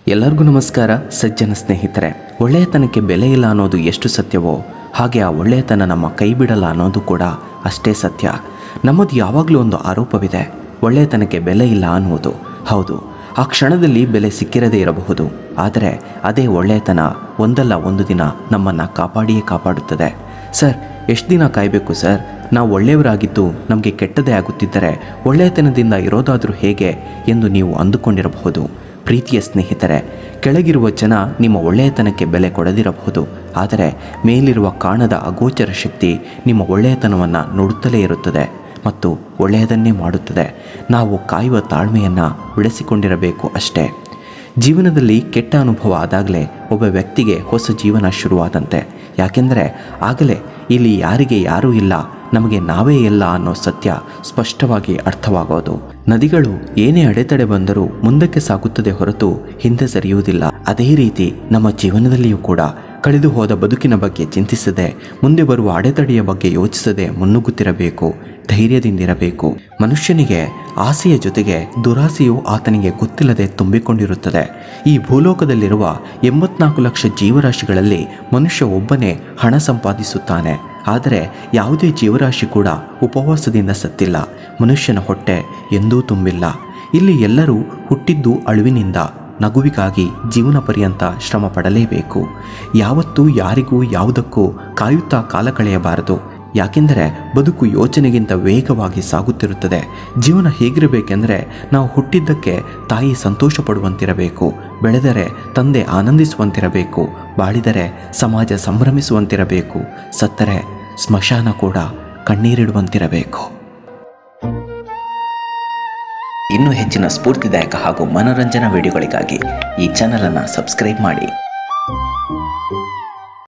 ಎಲ್ಲರಿಗೂ ನಮಸ್ಕಾರ ಸಜ್ಜನ ಸ್ನೇಹಿತರೆ ಒಳ್ಳೆಯತನಕ್ಕೆ ಬೆಲೆ ಇಲ್ಲ ಅನ್ನೋದು ಎಷ್ಟು ಸತ್ಯವೋ ಹಾಗೆ ಆ ಒಳ್ಳೆಯತನ ನಮ್ಮ ಕೈ ಬಿಡಲ್ಲ ಅನ್ನೋದು ಕೂಡ ಅಷ್ಟೇ ಸತ್ಯ ನಮ್ಮದು ಯಾವಾಗಲೂ ಒಂದು ಆರೋಪವಿದೆ ಒಳ್ಳೆಯತನಕ್ಕೆ ಬೆಲೆ ಇಲ್ಲ ಅನ್ನುವುದು ಹೌದು ಆ ಕ್ಷಣದಲ್ಲಿ ಬೆಲೆ ಸಿಕ್ಕಿರದೇ ಇರಬಹುದು ಆದರೆ ಅದೇ ಒಳ್ಳೆಯತನ ಒಂದಲ್ಲ ಒಂದು ದಿನ ನಮ್ಮನ್ನು ಕಾಪಾಡಿಯೇ ಕಾಪಾಡುತ್ತದೆ ಸರ್ ಎಷ್ಟು ದಿನ ಕಾಯಬೇಕು ಸರ್ ನಾವು ಒಳ್ಳೆಯವರಾಗಿದ್ದು ನಮಗೆ ಕೆಟ್ಟದೇ ಆಗುತ್ತಿದ್ದರೆ ಒಳ್ಳೆಯತನದಿಂದ ಇರೋದಾದರೂ ಹೇಗೆ ಎಂದು ನೀವು ಅಂದುಕೊಂಡಿರಬಹುದು ಪ್ರೀತಿಯ ಸ್ನೇಹಿತರೆ ಕೆಳಗಿರುವ ಜನ ನಿಮ್ಮ ಒಳ್ಳೆಯತನಕ್ಕೆ ಬೆಲೆ ಕೊಡದಿರಬಹುದು ಆದರೆ ಮೇಲಿರುವ ಕಾಣದ ಅಗೋಚರ ಶಕ್ತಿ ನಿಮ್ಮ ಒಳ್ಳೆಯತನವನ್ನು ನೋಡುತ್ತಲೇ ಇರುತ್ತದೆ ಮತ್ತು ಒಳ್ಳೆಯದನ್ನೇ ಮಾಡುತ್ತದೆ ನಾವು ಕಾಯುವ ತಾಳ್ಮೆಯನ್ನು ಬೆಳೆಸಿಕೊಂಡಿರಬೇಕು ಅಷ್ಟೇ ಜೀವನದಲ್ಲಿ ಕೆಟ್ಟ ಅನುಭವ ಆದಾಗಲೇ ಒಬ್ಬ ವ್ಯಕ್ತಿಗೆ ಹೊಸ ಜೀವನ ಶುರುವಾದಂತೆ ಯಾಕೆಂದರೆ ಆಗಲೇ ಇಲ್ಲಿ ಯಾರಿಗೆ ಯಾರೂ ಇಲ್ಲ ನಮಗೆ ನಾವೇ ಎಲ್ಲ ಅನ್ನೋ ಸತ್ಯ ಸ್ಪಷ್ಟವಾಗಿ ಅರ್ಥವಾಗೋದು ನದಿಗಳು ಏನೇ ಅಡೆತಡೆ ಬಂದರೂ ಮುಂದಕ್ಕೆ ಸಾಗುತ್ತದೆ ಹೊರತು ಹಿಂದೆ ಸರಿಯುವುದಿಲ್ಲ ಅದೇ ರೀತಿ ನಮ್ಮ ಜೀವನದಲ್ಲಿಯೂ ಕೂಡ ಕಳೆದು ಹೋದ ಬದುಕಿನ ಬಗ್ಗೆ ಚಿಂತಿಸದೆ ಮುಂದೆ ಬರುವ ಅಡೆತಡೆಯ ಬಗ್ಗೆ ಯೋಚಿಸದೆ ಮುನ್ನುಗ್ಗುತ್ತಿರಬೇಕು ಧೈರ್ಯದಿಂದಿರಬೇಕು ಮನುಷ್ಯನಿಗೆ ಆಸೆಯ ಜೊತೆಗೆ ದುರಾಸೆಯು ಆತನಿಗೆ ಗೊತ್ತಿಲ್ಲದೆ ತುಂಬಿಕೊಂಡಿರುತ್ತದೆ ಈ ಭೂಲೋಕದಲ್ಲಿರುವ ಎಂಬತ್ನಾಲ್ಕು ಲಕ್ಷ ಜೀವರಾಶಿಗಳಲ್ಲಿ ಮನುಷ್ಯ ಒಬ್ಬನೇ ಹಣ ಸಂಪಾದಿಸುತ್ತಾನೆ ಆದರೆ ಯಾವುದೇ ಜೀವರಾಶಿ ಕೂಡ ಉಪವಾಸದಿಂದ ಸತ್ತಿಲ್ಲ ಮನುಷ್ಯನ ಹೊಟ್ಟೆ ಎಂದೂ ತುಂಬಿಲ್ಲ ಇಲ್ಲಿ ಎಲ್ಲರೂ ಹುಟ್ಟಿದ್ದು ಅಳುವಿನಿಂದ ನಗುವಿಗಾಗಿ ಜೀವನ ಪರ್ಯಂತ ಶ್ರಮ ಪಡಲೇಬೇಕು ಯಾವತ್ತೂ ಯಾರಿಗೂ ಯಾವುದಕ್ಕೂ ಕಾಯುತ್ತಾ ಕಾಲ ಕಳೆಯಬಾರದು ಯಾಕೆಂದರೆ ಬದುಕು ಯೋಚನೆಗಿಂತ ವೇಗವಾಗಿ ಸಾಗುತ್ತಿರುತ್ತದೆ ಜೀವನ ಹೇಗಿರಬೇಕೆಂದರೆ ನಾವು ಹುಟ್ಟಿದ್ದಕ್ಕೆ ತಾಯಿ ಸಂತೋಷ ಪಡುವಂತಿರಬೇಕು ಬೆಳೆದರೆ ತಂದೆ ಆನಂದಿಸುವಂತಿರಬೇಕು ಬಾಳಿದರೆ ಸಮಾಜ ಸಂಭ್ರಮಿಸುವಂತಿರಬೇಕು ಸತ್ತರೆ ಸ್ಮಶಾನ ಕೂಡ ಕಣ್ಣೀರಿಡುವಂತಿರಬೇಕು ಇನ್ನೂ ಹೆಚ್ಚಿನ ಸ್ಫೂರ್ತಿದಾಯಕ ಹಾಗೂ ಮನೋರಂಜನಾ ವಿಡಿಯೋಗಳಿಗಾಗಿ ಈ ಚಾನಲನ್ನು ಸಬ್ಸ್ಕ್ರೈಬ್ ಮಾಡಿ